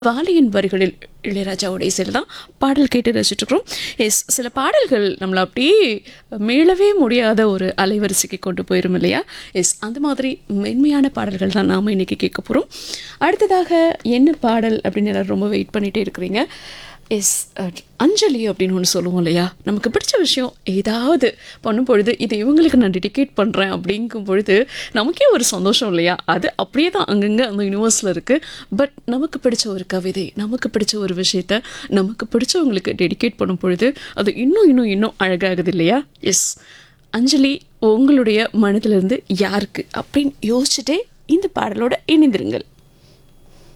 வாலியின் வரிகளில் இளையராஜாவுடைய இசையில் தான் பாடல் கேட்டு ரசிச்சுட்டு இருக்கிறோம் எஸ் சில பாடல்கள் நம்மளை அப்படியே மீளவே முடியாத ஒரு அலைவரிசைக்கு கொண்டு போயிரும் இல்லையா எஸ் அந்த மாதிரி மென்மையான பாடல்கள் தான் நாம் இன்னைக்கு கேட்க போகிறோம் அடுத்ததாக என்ன பாடல் அப்படின்னு எல்லாரும் ரொம்ப வெயிட் பண்ணிகிட்டே இருக்கிறீங்க எஸ் அஞ்சலி அப்படின்னு ஒன்று சொல்லுவோம் இல்லையா நமக்கு பிடிச்ச விஷயம் ஏதாவது பண்ணும் பொழுது இது இவங்களுக்கு நான் டெடிகேட் பண்ணுறேன் அப்படிங்கும் பொழுது நமக்கே ஒரு சந்தோஷம் இல்லையா அது அப்படியே தான் அங்கங்கே அந்த யூனிவர்ஸில் இருக்குது பட் நமக்கு பிடிச்ச ஒரு கவிதை நமக்கு பிடிச்ச ஒரு விஷயத்த நமக்கு பிடிச்சவங்களுக்கு டெடிகேட் பண்ணும் பொழுது அது இன்னும் இன்னும் இன்னும் அழகாகுது இல்லையா எஸ் அஞ்சலி உங்களுடைய மனதிலிருந்து யாருக்கு அப்படின்னு யோசிச்சுட்டே இந்த பாடலோட இணைந்திருங்கள்